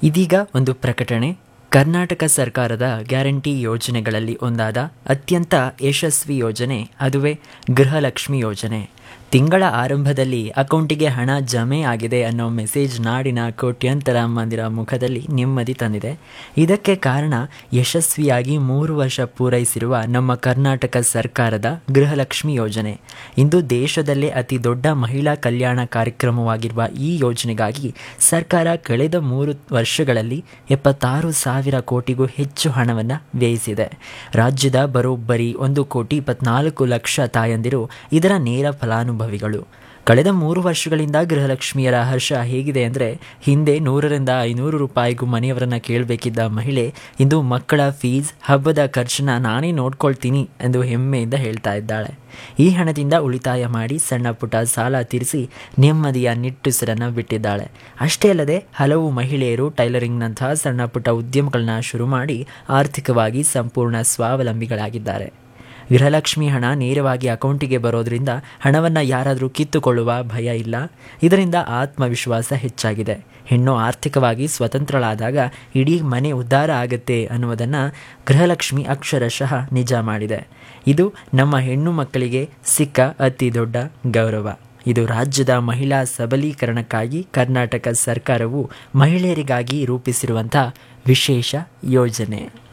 ಇದೀಗ ಒಂದು ಪ್ರಕಟಣೆ ಕರ್ನಾಟಕ ಸರ್ಕಾರದ ಗ್ಯಾರಂಟಿ ಯೋಜನೆಗಳಲ್ಲಿ ಒಂದಾದ ಅತ್ಯಂತ ಯಶಸ್ವಿ ಯೋಜನೆ ಅದುವೇ ಗೃಹಲಕ್ಷ್ಮಿ ಯೋಜನೆ ತಿಂಗಳ ಆರಂಭದಲ್ಲಿ ಅಕೌಂಟಿಗೆ ಹಣ ಜಮೆ ಆಗಿದೆ ಅನ್ನೋ ಮೆಸೇಜ್ ನಾಡಿನ ಕೋಟ್ಯಂತರ ಮಂದಿರ ಮುಖದಲ್ಲಿ ನೆಮ್ಮದಿ ತಂದಿದೆ ಇದಕ್ಕೆ ಕಾರಣ ಯಶಸ್ವಿಯಾಗಿ ಮೂರು ವರ್ಷ ಪೂರೈಸಿರುವ ನಮ್ಮ ಕರ್ನಾಟಕ ಸರ್ಕಾರದ ಗೃಹಲಕ್ಷ್ಮಿ ಯೋಜನೆ ಇಂದು ದೇಶದಲ್ಲೇ ಅತಿ ದೊಡ್ಡ ಮಹಿಳಾ ಕಲ್ಯಾಣ ಕಾರ್ಯಕ್ರಮವಾಗಿರುವ ಈ ಯೋಜನೆಗಾಗಿ ಸರ್ಕಾರ ಕಳೆದ ಮೂರು ವರ್ಷಗಳಲ್ಲಿ ಎಪ್ಪತ್ತಾರು ಸಾವಿರ ಕೋಟಿಗೂ ಹೆಚ್ಚು ಹಣವನ್ನು ವ್ಯಯಿಸಿದೆ ರಾಜ್ಯದ ಬರೋಬ್ಬರಿ ಒಂದು ಕೋಟಿ ಇಪ್ಪತ್ನಾಲ್ಕು ಲಕ್ಷ ತಾಯಂದಿರು ಇದರ ನೇರ ಫಲಾನುಭವಿಗಳು ಕಳೆದ ಮೂರು ವರ್ಷಗಳಿಂದ ಗೃಹಲಕ್ಷ್ಮಿಯರ ಹರ್ಷ ಹೇಗಿದೆ ಅಂದರೆ ಹಿಂದೆ ನೂರರಿಂದ ಐನೂರು ರೂಪಾಯಿಗೂ ಮನೆಯವರನ್ನು ಕೇಳಬೇಕಿದ್ದ ಮಹಿಳೆ ಇಂದು ಮಕ್ಕಳ ಫೀಸ್ ಹಬ್ಬದ ಖರ್ಚನ್ನ ನಾನೇ ನೋಡ್ಕೊಳ್ತೀನಿ ಎಂದು ಹೆಮ್ಮೆಯಿಂದ ಹೇಳ್ತಾ ಇದ್ದಾಳೆ ಈ ಹಣದಿಂದ ಉಳಿತಾಯ ಮಾಡಿ ಸಣ್ಣ ಪುಟ್ಟ ಸಾಲ ತೀರಿಸಿ ನೆಮ್ಮದಿಯ ನಿಟ್ಟುಸಿರನ್ನು ಬಿಟ್ಟಿದ್ದಾಳೆ ಅಷ್ಟೇ ಅಲ್ಲದೆ ಹಲವು ಮಹಿಳೆಯರು ಟೈಲರಿಂಗ್ನಂತಹ ಸಣ್ಣ ಪುಟ್ಟ ಉದ್ಯಮಗಳನ್ನ ಶುರು ಮಾಡಿ ಆರ್ಥಿಕವಾಗಿ ಸಂಪೂರ್ಣ ಸ್ವಾವಲಂಬಿಗಳಾಗಿದ್ದಾರೆ ಗೃಹಲಕ್ಷ್ಮಿ ಹಣ ನೇರವಾಗಿ ಅಕೌಂಟಿಗೆ ಬರೋದ್ರಿಂದ ಹಣವನ್ನು ಯಾರಾದರೂ ಕಿತ್ತುಕೊಳ್ಳುವ ಭಯ ಇಲ್ಲ ಇದರಿಂದ ಆತ್ಮವಿಶ್ವಾಸ ಹೆಚ್ಚಾಗಿದೆ ಹೆಣ್ಣು ಆರ್ಥಿಕವಾಗಿ ಸ್ವತಂತ್ರಳಾದಾಗ ಇಡೀ ಮನೆ ಉದ್ಧಾರ ಆಗುತ್ತೆ ಅನ್ನುವುದನ್ನು ಗೃಹಲಕ್ಷ್ಮಿ ಅಕ್ಷರಶಃ ನಿಜ ಮಾಡಿದೆ ಇದು ನಮ್ಮ ಹೆಣ್ಣು ಮಕ್ಕಳಿಗೆ ಸಿಕ್ಕ ಅತಿ ದೊಡ್ಡ ಗೌರವ ಇದು ರಾಜ್ಯದ ಮಹಿಳಾ ಸಬಲೀಕರಣಕ್ಕಾಗಿ ಕರ್ನಾಟಕ ಸರ್ಕಾರವು ಮಹಿಳೆಯರಿಗಾಗಿ ರೂಪಿಸಿರುವಂಥ ವಿಶೇಷ ಯೋಜನೆ